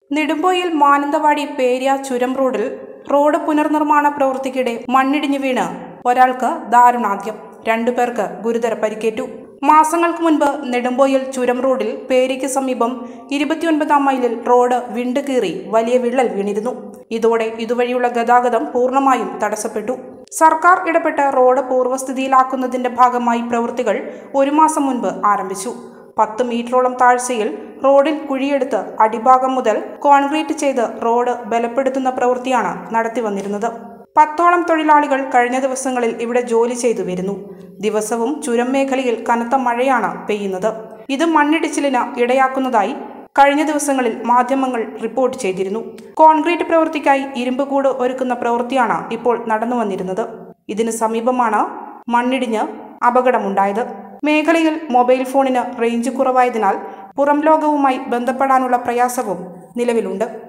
നെടുമ്പോയിൽ മാനന്തവാടി പേര്യ ചുരം റോഡിൽ റോഡ് പുനർനിർമ്മാണ പ്രവൃത്തിക്കിടെ മണ്ണിടിഞ്ഞു വീണ് ഒരാൾക്ക് ദാരുണാന്ത്യം രണ്ടുപേർക്ക് ഗുരുതര പരിക്കേറ്റു മാസങ്ങൾക്ക് മുൻപ് നെടുമ്പോയിൽ ചുരം റോഡിൽ പേരിക്ക് സമീപം ഇരുപത്തിയൊൻപതാം മൈലിൽ റോഡ് വിണ്ടുകീറി വലിയ വിള്ളൽ വീണിരുന്നു ഇതോടെ ഇതുവഴിയുള്ള ഗതാഗതം പൂർണ്ണമായും തടസ്സപ്പെട്ടു സർക്കാർ ഇടപെട്ട് റോഡ് പൂർവ്വസ്ഥിതിയിലാക്കുന്നതിന്റെ ഭാഗമായി പ്രവൃത്തികൾ ഒരു മാസം മുൻപ് ആരംഭിച്ചു പത്ത് മീറ്ററോളം താഴ്ചയിൽ റോഡിൽ കുഴിയെടുത്ത് അടിഭാഗം മുതൽ കോൺക്രീറ്റ് ചെയ്ത് റോഡ് ബലപ്പെടുത്തുന്ന പ്രവൃത്തിയാണ് നടത്തി വന്നിരുന്നത് പത്തോളം തൊഴിലാളികൾ കഴിഞ്ഞ ദിവസങ്ങളിൽ ഇവിടെ ജോലി ചെയ്തു വരുന്നു ദിവസവും ചുരം മേഖലയിൽ കനത്ത മഴയാണ് പെയ്യുന്നത് ഇത് മണ്ണിടിച്ചിലിന് ഇടയാക്കുന്നതായി കഴിഞ്ഞ ദിവസങ്ങളിൽ മാധ്യമങ്ങൾ റിപ്പോർട്ട് ചെയ്തിരുന്നു കോൺക്രീറ്റ് പ്രവൃത്തിക്കായി ഇരുമ്പുകൂട് ഒരുക്കുന്ന പ്രവൃത്തിയാണ് ഇപ്പോൾ നടന്നു വന്നിരുന്നത് ഇതിന് സമീപമാണ് മണ്ണിടിഞ്ഞ് അപകടമുണ്ടായത് മേഖലയിൽ മൊബൈൽ ഫോണിന് റേഞ്ച് കുറവായതിനാൽ പുറം ലോകവുമായി ബന്ധപ്പെടാനുള്ള പ്രയാസവും നിലവിലുണ്ട്